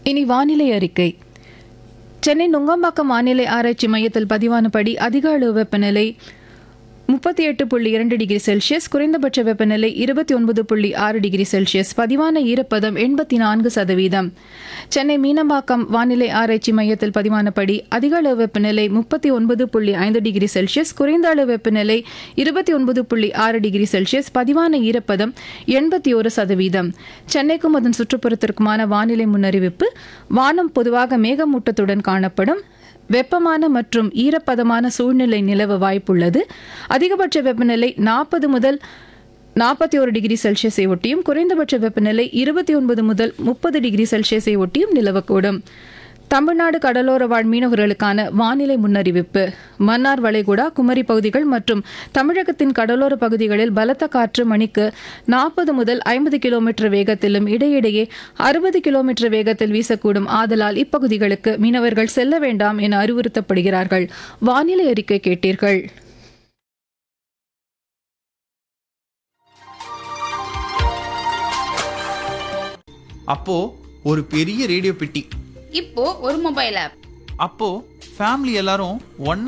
இனி வானிலை அறிக்கை சென்னை நுங்கம்பாக்கம் வானிலை ஆராய்ச்சி மையத்தில் பதிவானபடி அதிக அளவு வெப்பநிலை முப்பத்தி எட்டு புள்ளி இரண்டு டிகிரி செல்சியஸ் குறைந்தபட்ச வெப்பநிலை இருபத்தி ஒன்பது புள்ளி ஆறு டிகிரி செல்சியஸ் பதிவான ஈரப்பதம் எண்பத்தி நான்கு சதவீதம் சென்னை மீனம்பாக்கம் வானிலை ஆராய்ச்சி மையத்தில் பதிவானபடி அதிக அளவு வெப்பநிலை முப்பத்தி ஒன்பது புள்ளி ஐந்து டிகிரி செல்சியஸ் குறைந்த அளவு வெப்பநிலை இருபத்தி ஒன்பது புள்ளி ஆறு டிகிரி செல்சியஸ் பதிவான ஈரப்பதம் எண்பத்தி ஒரு சதவீதம் சென்னைக்கும் அதன் சுற்றுப்புறத்திற்குமான வானிலை முன்னறிவிப்பு வானம் பொதுவாக மேகமூட்டத்துடன் காணப்படும் வெப்பமான மற்றும் ஈரப்பதமான சூழ்நிலை நிலவ வாய்ப்புள்ளது அதிகபட்ச வெப்பநிலை நாற்பது முதல் நாற்பத்தி ஒரு டிகிரி செல்சியஸை ஒட்டியும் குறைந்தபட்ச வெப்பநிலை இருபத்தி ஒன்பது முதல் முப்பது டிகிரி செல்சியஸை ஒட்டியும் நிலவக்கூடும் தமிழ்நாடு கடலோர வாழ் மீனவர்களுக்கான வானிலை முன்னறிவிப்பு மன்னார் வளைகுடா குமரி பகுதிகள் மற்றும் தமிழகத்தின் கடலோர பகுதிகளில் பலத்த காற்று மணிக்கு நாற்பது முதல் ஐம்பது கிலோமீட்டர் வேகத்திலும் இடையிடையே அறுபது கிலோமீட்டர் வேகத்தில் வீசக்கூடும் ஆதலால் இப்பகுதிகளுக்கு மீனவர்கள் செல்ல வேண்டாம் என அறிவுறுத்தப்படுகிறார்கள் வானிலை அறிக்கை கேட்டீர்கள் அப்போ ஒரு பெரிய ரேடியோ பெட்டி இப்போ ஒரு மொபைல் ஆப் அப்போ ஃபேமிலி எல்லாரும் ஒண்ணா